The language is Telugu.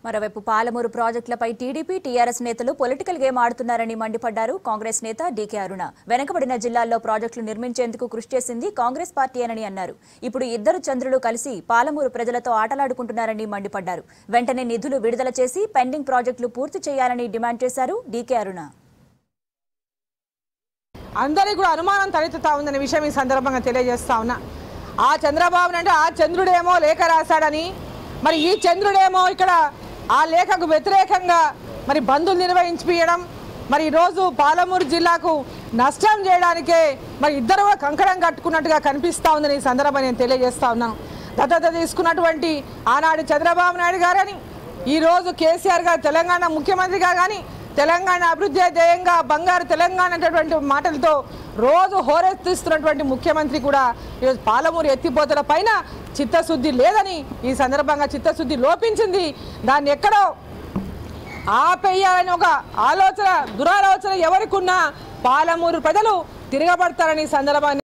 మరోవైపు పాలమూరు ప్రాజెక్టులపై టీడీపీ టీఆర్ఎస్ నేతలు పొలిటికల్ గేమ్ ఆడుతున్నారని మండిపడ్డారు కాంగ్రెస్ నేత డీకే అరుణ వెనకబడిన జిల్లాల్లో ప్రాజెక్టులు నిర్మించేందుకు కృషి చేసింది కాంగ్రెస్ పార్టీయేనని అన్నారు ఇప్పుడు ఇద్దరు చంద్రులు కలిసి పాలమూరు ప్రజలతో ఆటలాడుకుంటున్నారని మండిపడ్డారు వెంటనే నిధులు విడుదల చేసి పెండింగ్ ప్రాజెక్టులు పూర్తి చేయాలని డిమాండ్ చేశారు డీకే అరుణ అందరికీ కూడా అనుమానం తలెత్తుతా ఉందనే విషయం ఈ సందర్భంగా తెలియజేస్తా ఉన్నా ఆ చంద్రబాబు అంటే ఆ చంద్రుడేమో లేఖ రాశాడని మరి ఈ చంద్రుడేమో ఇక్కడ ఆ లేఖకు వ్యతిరేకంగా మరి బంధులు నిర్వహించిపియడం మరి ఈరోజు పాలమూరు జిల్లాకు నష్టం చేయడానికే మరి ఇద్దరు కూడా కంకణం కట్టుకున్నట్టుగా కనిపిస్తా ఉందని ఈ సందర్భంగా నేను తెలియజేస్తా ఉన్నాను దత్తత తీసుకున్నటువంటి ఆనాడు చంద్రబాబు నాయుడు గారని ఈరోజు కేసీఆర్ గారు తెలంగాణ ముఖ్యమంత్రిగా కానీ తెలంగాణ అభివృద్ధి ధ్యేయంగా బంగారు తెలంగాణ అనేటటువంటి మాటలతో రోజు హోరెత్తిస్తున్నటువంటి ముఖ్యమంత్రి కూడా ఈరోజు పాలమూరు ఎత్తిపోతల పైన చిత్తశుద్ధి లేదని ఈ సందర్భంగా చిత్తశుద్ధి లోపించింది దాన్ని ఎక్కడో ఆపేయాలని ఒక ఆలోచన దురాలోచన ఎవరికి ఉన్నా పాలమూరు ప్రజలు తిరగబడతారని ఈ సందర్భాన్ని